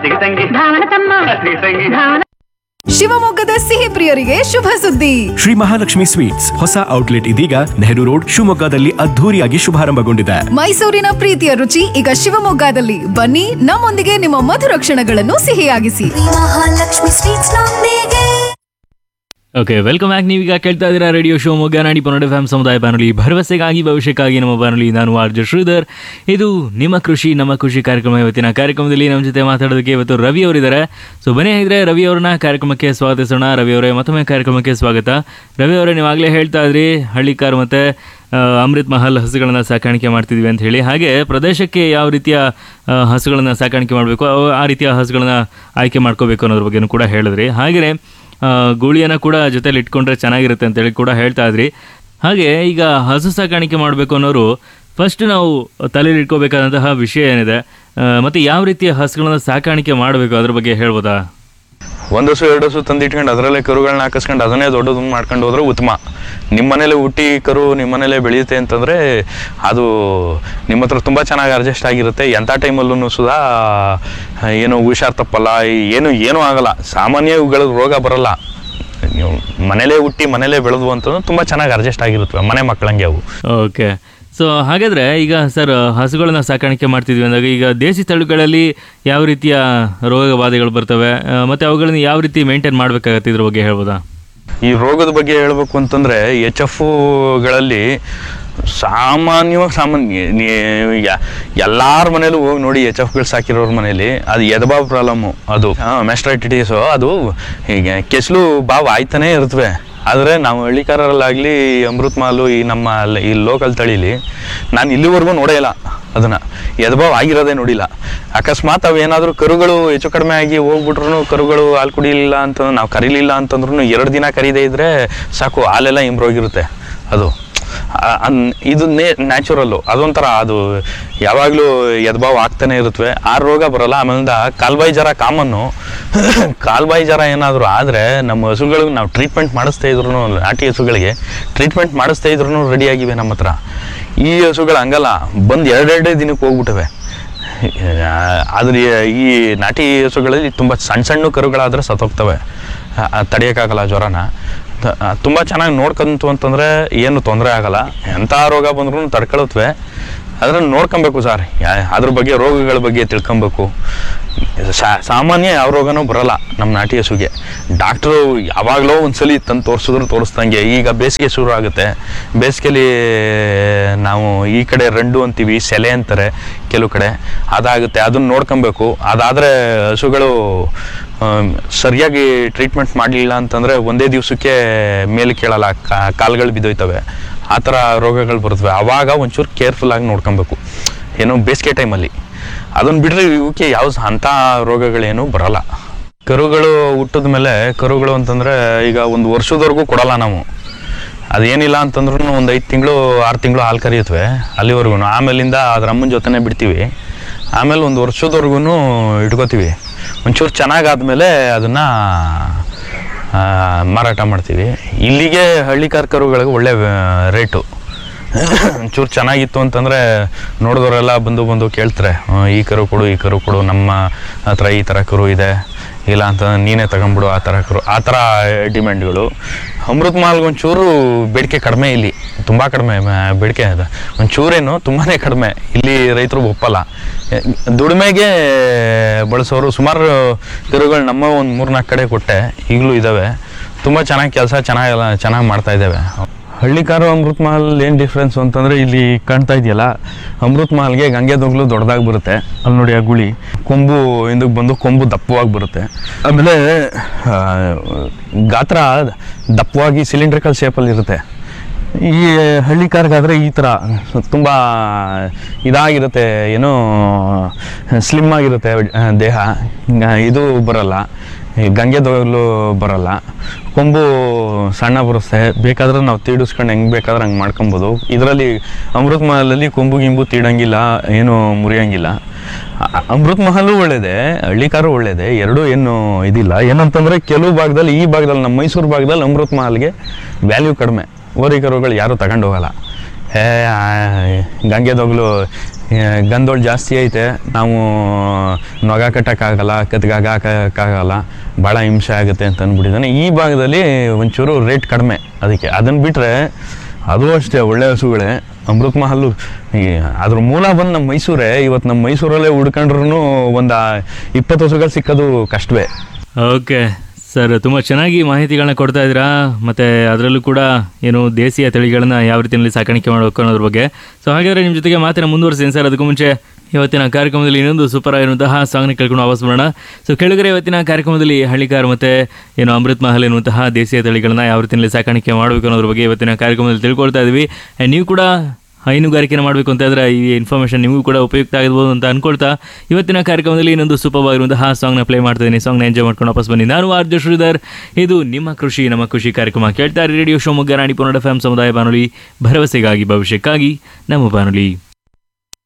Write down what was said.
ಸಿಗತಂಗಿ ಭಾವನ ತಮ್ಮ ಸಿಗತಂಗಿ ಭಾವನ ಶಿವಮೊಗ್ಗದ ಸಿಹಿ ಪ್ರಿಯರಿಗೆ ಶುಭ ಸುದ್ದಿ ಶ್ರೀ ಮಹಾಲಕ್ಷ್ಮಿ ಸ್ವೀಟ್ಸ್ ಹೊಸ ಔಟ್ಲೆಟ್ ಇದೀಗ ನೆಹರು ರೋಡ್ ಶಿವಮೊಗ್ಗದಲ್ಲಿ ಅದ್ಧೂರಿಯಾಗಿ ಶುಭಾರಂಭಗೊಂಡಿದೆ ಮೈಸೂರಿನ ಪ್ರೀತಿಯ ರುಚಿ ಈಗ ಶಿವಮೊಗ್ಗದಲ್ಲಿ ಬನ್ನಿ ನಮ್ಮೊಂದಿಗೆ ನಿಮ್ಮ ಮಧುರ ಕ್ಷಣಗಳನ್ನು ಸಿಹಿಯಾಗಿಸಿ ಮಹಾಲಕ್ಷ್ಮಿ ಸ್ವೀಟ್ಸ್ ನೊಂದಿಗೆ ಓಕೆ ವೆಲ್ಕಮ್ ಬ್ಯಾಕ್ ನೀವೀಗ ಕೇಳ್ತಾ ಇದ್ದೀರಾ ರೇಡಿಯೋ ಶಿವಮೊಗ್ಗ ನಾಡಿ ಪನ್ನಡ ಫ್ಯಾಮ್ ಸಮುದಾಯ ಬಾನುಲಿ ಭರವಸೆಗಾಗಿ ಭವಿಷ್ಯಕ್ಕಾಗಿ ನಮ್ಮ ಬಾನುಲಿ ನಾನು ಆರ್ಜ ಶ್ರೀಧರ್ ಇದು ನಿಮ್ಮ ಕೃಷಿ ನಮ್ಮ ಕೃಷಿ ಕಾರ್ಯಕ್ರಮ ಇವತ್ತಿನ ಕಾರ್ಯಕ್ರಮದಲ್ಲಿ ನಮ್ಮ ಜೊತೆ ಮಾತಾಡೋದಕ್ಕೆ ಇವತ್ತು ರವಿ ಅವರಿದ್ದಾರೆ ಸೊ ಬನ್ನಿ ಹಾಗಿದ್ರೆ ರವಿ ಅವ್ರನ್ನ ಕಾರ್ಯಕ್ರಮಕ್ಕೆ ಸ್ವಾಗತಿಸೋಣ ರವಿ ಅವರೇ ಮತ್ತೊಮ್ಮೆ ಕಾರ್ಯಕ್ರಮಕ್ಕೆ ಸ್ವಾಗತ ರವಿ ಅವರೇ ನೀವಾಗಲೇ ಹೇಳ್ತಾ ಇದ್ರಿ ಹಳ್ಳಿಕಾರ್ ಮತ್ತು ಆ, ಅಮೃತ್ ಮಹಲ್ ಹಸುಗಳನ್ನು ಸಾಕಾಣಿಕೆ ಮಾಡ್ತಿದ್ವಿ ಅಂತ ಹೇಳಿ ಹಾಗೆ ಪ್ರದೇಶಕ್ಕೆ ಯಾವ ರೀತಿಯ ಆ, ಹಸುಗಳನ್ನು ಸಾಕಾಣಿಕೆ ಮಾಡಬೇಕು ಆ ರೀತಿಯ ಹಸುಗಳನ್ನ ಆಯ್ಕೆ ಮಾಡ್ಕೋಬೇಕು ಅನ್ನೋದ್ರ ಬಗ್ಗೆನೂ ಕೂಡ ಹೇಳಿದ್ರಿ ಹಾಗೆಯೇ ಆ, ಗೂಳಿಯನ್ನು ಕೂಡ ಜೊತೆಲಿ ಇಟ್ಕೊಂಡ್ರೆ ಚೆನ್ನಾಗಿರುತ್ತೆ ಅಂತೇಳಿ ಕೂಡ ಹೇಳ್ತಾ ಇದ್ರಿ ಹಾಗೆ ಈಗ ಹಸು ಸಾಕಾಣಿಕೆ ಮಾಡಬೇಕು ಅನ್ನೋರು ಫಸ್ಟ್ ನಾವು ತಲೆಯಲ್ಲಿ ಇಟ್ಕೋಬೇಕಾದಂತಹ ವಿಷಯ ಏನಿದೆ ಆ, ಮತ್ತೆ ಯಾವ ರೀತಿಯ ಹಸುಗಳನ್ನ ಸಾಕಾಣಿಕೆ ಮಾಡಬೇಕು ಅದ್ರ ಬಗ್ಗೆ ಹೇಳ್ಬೋದಾ ಒಂದು ಹಸು ಎರಡು ಹಸು ತಂದು ಇಟ್ಕೊಂಡು ಅದರಲ್ಲೇ ಕರುಗಳನ್ನ ಹಾಕಿಸ್ಕೊಂಡು ಅದನ್ನೇ ದೊಡ್ಡದು ಮಾಡ್ಕೊಂಡು ಹೋದ್ರೆ ಉತ್ತಮ ನಿಮ್ಮ ಮನೇಲೆ ಹುಟ್ಟಿ ಕರು ನಿಮ್ಮ ಮನೇಲೆ ಬೆಳೆಯುತ್ತೆ ಅಂತಂದರೆ ಅದು ನಿಮ್ಮ ಹತ್ರ ತುಂಬ ಚೆನ್ನಾಗಿ ಅಡ್ಜಸ್ಟ್ ಆಗಿರುತ್ತೆ ಎಂಥ ಟೈಮಲ್ಲೂ ಸುಧಾ ಏನು ಹುಷಾರ್ ತಪ್ಪಲ್ಲ ಏನು ಏನೂ ಆಗಲ್ಲ ಸಾಮಾನ್ಯ ಇವುಗಳ ರೋಗ ಬರಲ್ಲ ನೀವು ಮನೇಲೇ ಹುಟ್ಟಿ ಮನೇಲೇ ಬೆಳೆದು ಅಂತಂದ್ರೆ ತುಂಬ ಚೆನ್ನಾಗಿ ಅಡ್ಜಸ್ಟ್ ಆಗಿರುತ್ತವೆ ಮನೆ ಮಕ್ಕಳಂಗೆ ಅವು ಓಕೆ ಸೊ ಹಾಗಾದರೆ ಈಗ ಸರ್ ಹಸುಗಳನ್ನ ಸಾಕಾಣಿಕೆ ಮಾಡ್ತಿದ್ವಿ ಅಂದಾಗ ಈಗ ದೇಸಿ ತಳಿಗಳಲ್ಲಿ ಯಾವ ರೀತಿಯ ರೋಗ ಬಾಧೆಗಳು ಬರ್ತವೆ ಆ, ಮತ್ತೆ ಅವುಗಳನ್ನ ಯಾವ ರೀತಿ ಮೇಂಟೈನ್ ಮಾಡಬೇಕಾಗತ್ತೆ ಇದ್ರ ಬಗ್ಗೆ ಹೇಳ್ಬೋದಾ ಈ ರೋಗದ ಬಗ್ಗೆ ಹೇಳಬೇಕು ಅಂತಂದರೆ ಎಚ್ ಎಫ್ಗಳಲ್ಲಿ ಸಾಮಾನ್ಯವಾಗಿ ಸಾಮಾನ್ಯ ನೀ- ಎಲ್ಲಾರ ಮನೇಲೂ ಹೋಗಿ ನೋಡಿ ಎಚ್ ಎಫ್ಗಳು ಸಾಕಿರೋರ ಮನೇಲಿ ಅದು ಎದಬಾ ಪ್ರಾಬ್ಲಮ್ಮು ಅದು ಮೆಸ್ಟ್ರೈಟಿಸು ಅದು ಹೀಗೆ ಕೆಸಲು ಬಾವು ಆಯ್ತಾನೇ ಇರ್ತವೆ ಆದರೆ ನಾವು ಹಳ್ಳಿಕಾರರಲ್ಲಾಗಲಿ ಅಮೃತ್ ಮಾಲು ಈ ನಮ್ಮ ಲ- ಈ ಲೋಕಲ್ ತಳೀಲಿ ನಾನು ಇಲ್ಲಿವರೆಗೂ ನೋಡೇ ಇಲ್ಲ ಅದನ್ನು ಎದಬಾವ್ ಆಗಿರೋದೇ ನೋಡಿಲ್ಲ ಅಕಸ್ಮಾತ್ ಅವೇನಾದರೂ ಕರುಗಳು ಹೆಚ್ಚು ಕಡಿಮೆ ಆಗಿ ಹೋಗ್ಬಿಟ್ರು ಕರುಗಳು ಹಾಲು ಕುಡಿಲಿಲ್ಲ ಅಂತ ನಾವು ಕರೀಲಿಲ್ಲ ಅಂತಂದ್ರೂ ಎರಡು ದಿನ ಕರೀದೇ ಇದ್ದರೆ ಸಾಕು ಹಾಲೆಲ್ಲ ಇಂಪ್ರೂವ್ ಆಗಿರುತ್ತೆ ಅದು ಆ- ಅನ್- ಇದು ನೇ ನ್ಯಾಚುರಲ್ಲು ಅದೊಂಥರ ಅದು ಯಾವಾಗಲೂ ಎದ್ಭಾವ ಆಗ್ತಾನೆ ಇರುತ್ತವೆ ಆ ರೋಗ ಬರೋಲ್ಲ ಆಮೇಲಿಂದ ಕಾಲ್ಬಾಯಿ ಜ್ವರ ಕಾಮನ್ನು ಕಾಲ್ಬಾಯಿ ಜ್ವರ ಏನಾದರೂ ಆದರೆ ನಮ್ಮ ಹಸುಗಳಿಗೆ ನಾವು ಟ್ರೀಟ್ಮೆಂಟ್ ಮಾಡಿಸ್ತಾ ಇದ್ರು ನಾಟಿ ಹಸುಗಳಿಗೆ ಟ್ರೀಟ್ಮೆಂಟ್ ಮಾಡಿಸ್ತಾ ಇದ್ರು ರೆಡಿಯಾಗಿವೆ ನಮ್ಮ ಹತ್ರ ಈ ಹಸುಗಳು ಹಂಗಲ್ಲ ಬಂದು ಎರಡೆರಡೇ ದಿನಕ್ಕೆ ಹೋಗ್ಬಿಟ್ಟವೆ ಆದರೆ ಈ ನಾಟಿ ಹಸುಗಳಲ್ಲಿ ತುಂಬ ಸಣ್ಣ ಸಣ್ಣ ಕರುಗಳಾದರೆ ಸತ್ತೋಗ್ತವೆ ಆ- ಆ ತಡೆಯೋಕ್ಕಾಗಲ್ಲ ಜ್ವರನ ತ- ಆ, ತುಂಬ ಚೆನ್ನಾಗಿ ನೋಡ್ಕೊಂತು ಅಂತಂದರೆ ಏನು ತೊಂದರೆ ಆಗಲ್ಲ ಎಂಥ ರೋಗ ಬಂದ್ರೂ ತಡ್ಕೊಳತ್ವೆ ಅದನ್ನು ನೋಡ್ಕೊಬೇಕು ಸರ್ ಯಾ- ಅದ್ರ ಬಗ್ಗೆ ರೋಗಗಳ ಬಗ್ಗೆ ತಿಳ್ಕೊಬೇಕು ಸಾ- ಸಾಮಾನ್ಯ ಯಾವ ರೋಗನೂ ಬರಲ್ಲ ನಮ್ಮ ನಾಟಿ ಹಸುಗೆ ಡಾಕ್ಟ್ರು ಯಾವಾಗಲೋ ಒಂದ್ಸಲಿ ತಂದು ತೋರಿಸಿದ್ರು ತೋರಿಸ್ದಂಗೆ ಈಗ ಬೇಸಿಗೆ ಶುರು ಆಗುತ್ತೆ ಬೇಸಿಗೆಲಿ ನಾವು ಈ ಕಡೆ ರಂಡು ಅಂತೀವಿ ಸೆಲೆ ಅಂತಾರೆ ಕೆಲವು ಕಡೆ ಅದಾಗುತ್ತೆ ಅದನ್ನ ನೋಡ್ಕೊಬೇಕು ಅದಾದರೆ ಹಸುಗಳು ಆಮ್, ಸರಿಯಾಗಿ ಟ್ರೀಟ್ಮೆಂಟ್ ಮಾಡಲಿಲ್ಲ ಅಂತಂದರೆ ಒಂದೇ ದಿವಸಕ್ಕೆ ಮೇಲೆ ಕೇಳಲ್ಲ ಕಾ- ಕಾಲ್ಗಳು ಬಿದ್ದೋಯ್ತವೆ ಆ ಥರ ರೋಗಗಳು ಬರ್ತವೆ ಆವಾಗ ಒಂಚೂರು ಕೇರ್ಫುಲ್ಲಾಗಿ ನೋಡ್ಕೊಬೇಕು ಏನೋ ಬೇಸಿಗೆ ಟೈಮಲ್ಲಿ ಅದನ್ನು ಬಿಟ್ಟರೆ ಇವಕ್ಕೆ ಯಾವ ಸ- ಅಂಥ ರೋಗಗಳೇನು ಬರಲ್ಲ ಕರುಗಳು ಹುಟ್ಟಿದ ಮೇಲೆ ಕರುಗಳು ಅಂತಂದರೆ ಈಗ ಒಂದು ವರ್ಷದವರೆಗೂ ಕೊಡಲ್ಲ ನಾವು ಅದೇನಿಲ್ಲ ಅಂತಂದ್ರೂ ಒಂದು ಐದು ತಿಂಗಳು ಆರು ತಿಂಗಳು ಹಾಲು ಕರಿಯುತ್ತವೆ ಅಲ್ಲಿವರೆಗೂ ಆಮೇಲಿಂದ ಅದ್ರ ಅಮ್ಮನ ಜೊತೆನೇ ಬಿಡ್ತೀವಿ ಆಮೇಲೆ ಒಂದು ವರ್ಷದವರೆಗೂ ಇಟ್ಕೋತೀವಿ ಒಂಚೂರು ಚೆನ್ನಾಗಾದ್ಮೇಲೆ ಅದನ್ನು ಮಾರಾಟ ಮಾಡ್ತೀವಿ ಇಲ್ಲಿಗೆ ಹಳ್ಳಿಕಾರ್ ಕರುಗಳಿಗೆ ಒಳ್ಳೆ ರೇಟು ಒಂಚೂರು ಚೆನ್ನಾಗಿತ್ತು ಅಂತಂದರೆ ನೋಡಿದವರೆಲ್ಲ ಬಂದು ಬಂದು ಕೇಳ್ತಾರೆ "ಆ, ಈ ಕರು ಕೊಡು ಈ ಕರು ಕೊಡು ನಮ್ಮ ಹತ್ರ ಈ ಥರ ಕರು ಇದೆ ಇಲ್ಲ ಅಂತ ನೀನೇ ತಗೊಂಬಿಡು ಆ ಥರ ಕರು ಆ ಥರ ಡಿಮ್ಯಾಂಡ್ಗಳು ಅಮೃತ್ ಮಾಲ್ಗೆ ಒಂಚೂರು ಬೇಡಿಕೆ ಕಡಿಮೆ ಇಲ್ಲಿ ತುಂಬ ಕಡಿಮೆ ಮ- ಬೇಡಿಕೆ ಇದೆ ಒಂಚೂರೇನು ತುಂಬಾ ಕಡಿಮೆ ಇಲ್ಲಿ ರೈತರು ಒಪ್ಪಲ್ಲ ಎ, ದುಡಿಮೆಗೆ ಬಳಸೋರು ಸುಮಾರು ಕರುಗಳು ನಮ್ಮ ಒಂದು ಮೂರ್ನಾಲ್ಕು ಕಡೆ ಕೊಟ್ಟೆ ಈಗಲೂ ಇದ್ದಾವೆ ತುಂಬ ಚೆನ್ನಾಗಿ ಕೆಲಸ ಚೆನ್ನಾಗೆಲ್ಲ ಚೆನ್ನಾಗಿ ಮಾಡ್ತಾ ಇದ್ದಾವೆ ಹಳ್ಳಿಕಾರು ಅಮೃತ್ ಮಹಲ್ ಏನು ಡಿಫ್ರೆನ್ಸ್ ಅಂತಂದರೆ ಇಲ್ಲಿ ಕಾಣ್ತಾ ಇದೆಯಲ್ಲ ಅಮೃತ್ ಮಹಲ್ಗೆ ಗಂಗೆ ದೊಗ್ಲು ದೊಡ್ಡದಾಗಿ ಬರುತ್ತೆ ಅಲ್ಲಿ ನೋಡಿ ಆ ಗುಳಿ ಕೊಂಬು ಹಿಂದಕ್ಕೆ ಬಂದು ಕೊಂಬು ದಪ್ಪವಾಗಿ ಬರುತ್ತೆ ಆಮೇಲೆ ಆ, ಗಾತ್ರ ದಪ್ಪವಾಗಿ ಸಿಲಿಂಡ್ರಿಕಲ್ ಶೇಪಲ್ಲಿ ಇರುತ್ತೆ ಈ ಹಳ್ಳಿ ಕಾರ್ಗಾದರೆ ಈ ಥರ ತುಂಬ ಇದಾಗಿರುತ್ತೆ ಏನೋ ಸ್ಲಿಮ್ ಆಗಿರುತ್ತೆ ಆ, ದೇಹ ಆ, ಇದು ಬರಲ್ಲ ಈ ಗಂಗೆ ದೊಗಲು ಬರಲ್ಲ ಕೊಂಬು ಸಣ್ಣ ಬರುತ್ತೆ ಬೇಕಾದ್ರೆ ನಾವು ತೀಡಿಸ್ಕೊಂಡು ಹೆಂಗೆ ಬೇಕಾದ್ರೆ ಹಂಗೆ ಮಾಡ್ಕೊಬೋದು ಇದರಲ್ಲಿ ಅಮೃತ್ ಮಹಲಲ್ಲಿ ಕೊಂಬು ಗಿಂಬು ತೀಡಂಗಿಲ್ಲ ಏನು ಮುರಿಯಂಗಿಲ್ಲ ಅ- ಅಮೃತ್ ಮಹಲು ಒಳ್ಳೇದೆ ಹಳ್ಳಿಕಾರು ಒಳ್ಳೇದೆ ಎರಡೂ ಏನು ಇದಿಲ್ಲ ಏನಂತಂದರೆ ಕೆಲವು ಭಾಗದಲ್ಲಿ ಈ ಭಾಗದಲ್ಲಿ ನಮ್ಮ ಮೈಸೂರು ಭಾಗದಲ್ಲಿ ಅಮೃತ್ ಮಹಲ್ಗೆ ವ್ಯಾಲ್ಯೂ ಕಡಿಮೆ ಓರಿ ಕರುಗಳು ಯಾರೂ ತಗೊಂಡು ಹೋಗಲ್ಲ ಏ ಆ, ಗಂಗೆ ದೊಗ್ಲು ಗಂದೋಳು ಜಾಸ್ತಿ ಐತೆ ನಾವು ನೊಗ ಕಟ್ಟೋಕ್ಕಾಗಲ್ಲ ಕತ್ಗಾಗ ಹಾಕೋಕ್ಕಾಗಲ್ಲ ಭಾಳ ಹಿಂಸೆ ಆಗುತ್ತೆ ಅಂತ ಅಂದ್ಬಿಟ್ಟಿದ್ದಾನೆ ಈ ಭಾಗದಲ್ಲಿ ಒಂಚೂರು ರೇಟ್ ಕಡಿಮೆ ಅದಕ್ಕೆ ಅದನ್ನು ಬಿಟ್ಟರೆ ಅದು ಅಷ್ಟೇ ಒಳ್ಳೆ ಹಸುಗಳೇ ಅಮೃತ್ ಮಹಲ್ಲು ಈ ಅದ್ರ ಮೂಲ ಬಂದು ನಮ್ಮ ಮೈಸೂರೇ ಇವತ್ತು ನಮ್ಮ ಮೈಸೂರಲ್ಲೇ ಹುಡ್ಕೊಂಡ್ರು ಒಂದು ಇಪ್ಪತ್ತು ಹಸುಗಳು ಸಿಕ್ಕೋದು ಕಷ್ಟವೇ ಓಕೆ ಸರ್ ತುಂಬ ಚೆನ್ನಾಗಿ ಮಾಹಿತಿಗಳನ್ನ ಕೊಡ್ತಾ ಇದ್ದೀರಾ ಮತ್ತು ಅದರಲ್ಲೂ ಕೂಡ ಏನು ದೇಸಿಯ ತಳಿಗಳನ್ನ ಯಾವ ರೀತಿಯಲ್ಲಿ ಸಾಕಾಣಿಕೆ ಮಾಡಬೇಕು ಅನ್ನೋದ್ರ ಬಗ್ಗೆ ಸೊ ಹಾಗಾದರೆ ನಿಮ್ಮ ಜೊತೆಗೆ ಮಾತಿನ ಮುಂದುವರಿಸ್ತೀನಿ ಸರ್ ಅದಕ್ಕೂ ಮುಂಚೆ ಇವತ್ತಿನ ಕಾರ್ಯಕ್ರಮದಲ್ಲಿ ಇನ್ನೊಂದು ಸೂಪರ್ ಆಗಿರುವಂತಹ ಸಾಂಗ್ನ ಕೇಳ್ಕೊಂಡು ವಾಪಸ್ ಬರೋಣ ಸೊ ಕೆಳಗರೆ ಇವತ್ತಿನ ಕಾರ್ಯಕ್ರಮದಲ್ಲಿ ಹಳ್ಳಿಕಾರ್ ಮತ್ತು ಏನು ಅಮೃತ್ ಮಹಲ್ ಎನ್ನುವಂತಹ ದೇಸಿಯ ತಳಿಗಳನ್ನ ಯಾವ ರೀತಿಯಲ್ಲಿ ಸಾಕಾಣಿಕೆ ಮಾಡಬೇಕು ಅನ್ನೋದ್ರ ಬಗ್ಗೆ ಇವತ್ತಿನ ಕಾರ್ಯಕ್ರಮದಲ್ಲಿ ತಿಳ್ಕೊಳ್ತಾ ಇದ್ವಿ ಆ್ಯಂಡ್ ನೀವು ಕೂಡ ಹೈನುಗಾರಿಕೆನ ಮಾಡಬೇಕು ಅಂತ ಇದ್ರೆ ಈ ಇನ್ಫಾರ್ಮೇಷನ್ ನಿಮಗೂ ಕೂಡ ಉಪಯುಕ್ತ ಆಗ್ಬೋದು ಅಂತ ಅನ್ಕೊಳ್ತಾ ಇವತ್ತಿನ ಕಾರ್ಯಕ್ರಮದಲ್ಲಿ ಇನ್ನೊಂದು ಸೂಪರ್ ಆಗಿರುವಂತಹ ಸಾಂಗ್ನ ಪ್ಲೇ ಮಾಡ್ತಾ ಇದ್ದೀನಿ ಸಾಂಗ್ನ ಎಂಜಾಯ್ ಮಾಡ್ಕೊಂಡು ವಾಪಸ್ ಬನ್ನಿ ನಾನು ಆರ್ಜ ಶ್ರೀಧರ್ ಇದು ನಿಮ್ಮ ಕೃಷಿ ನಮ್ಮ ಕೃಷಿ ಕಾರ್ಯಕ್ರಮ ಕೇಳ್ತಾ ರೇಡಿಯೋ ಶಿವಮೊಗ್ಗ ರಾಣಿ ಪುನಡ ಎಫ್ ಸಮುದಾಯ ಬಾನುಲಿ ಭರವಸೆಗಾಗಿ ಭವಿಷ್ಯಕ್ಕಾಗಿ ನಮ್ಮ ಬಾನುಲಿ